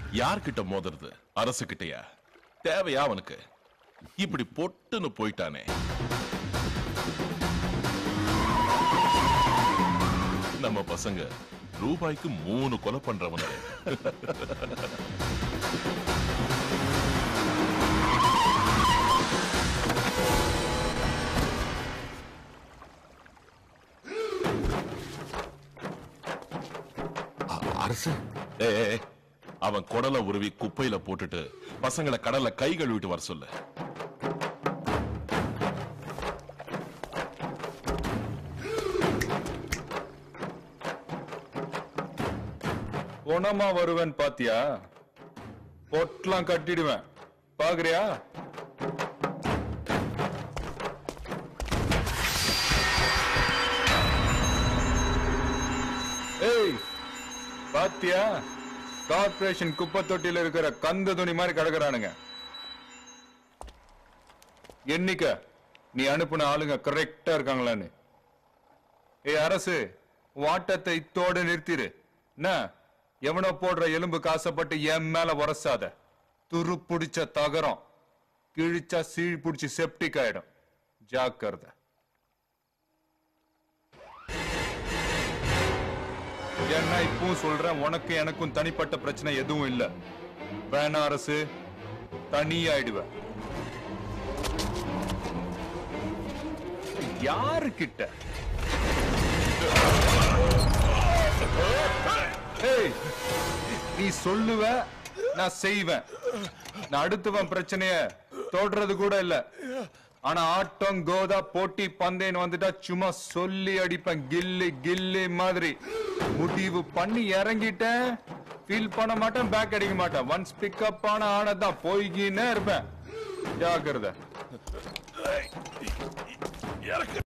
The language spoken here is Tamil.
யார்கிட்ட மோதுறது அரசு கிட்டயா தேவையா அவனுக்கு இப்படி பொட்டுன்னு போயிட்டானே நம்ம பசங்க ரூபாய்க்கு மூணு கொலை பண்றவங்க அ- அரசு ஏய், ஏய், ஏய், அவன் குடலை உருவி குப்பையில போட்டுட்டு பசங்களை கடல்ல கை கழுவிட்டு வர சொல்லு குணமா வருவேன் பாத்தியா பொட்டலாம் கட்டிடுவேன் பாக்குறியா ஏய் பாத்தியா கார்பரேஷன் குப்பை தொட்டியில இருக்கிற கந்த துணி மாதிரி கிடக்குறானுங்க எண்ணிக்க நீ அனுப்புன ஆளுங்க கரெக்டா இருக்காங்களான்னு ஏய் அரசு வாட்டத்தை இத்தோட நிறுத்திரு என்ன எவனோ போடுற எலும்பு காசப்பட்டு என் மேல உரசாத துரு புடிச்ச தகரம் கிழிச்சா சீழ் புடிச்சு செப்டிக் ஆயிடும் ஜாக்கிரதை ஏன்னா இப்பவும் சொல்றேன் உனக்கு எனக்கும் தனிப்பட்ட பிரச்சனை எதுவும் இல்ல வேணா அரசு தனியாயிடுவ யாரு கிட்ட ஏய், நீ சொல்லுவ நான் செய்வேன் நான் அடுத்தவன் பிரச்சனைய தொடுறது கூட இல்ல ஆனா ஆட்டம் கோதா போட்டி பந்தேன்னு வந்துட்டா சும்மா சொல்லி அடிப்பேன் கில்லி கில்லி மாதிரி முடிவு பண்ணி இறங்கிட்டேன் ஃபீல் பண்ண மாட்டேன் பேக் அடிக்க மாட்டேன் ஒன்ஸ் பிக்கப் ஆன ஆனதான் போய்கின்னே இருப்பேன் ஜாக்கிரதை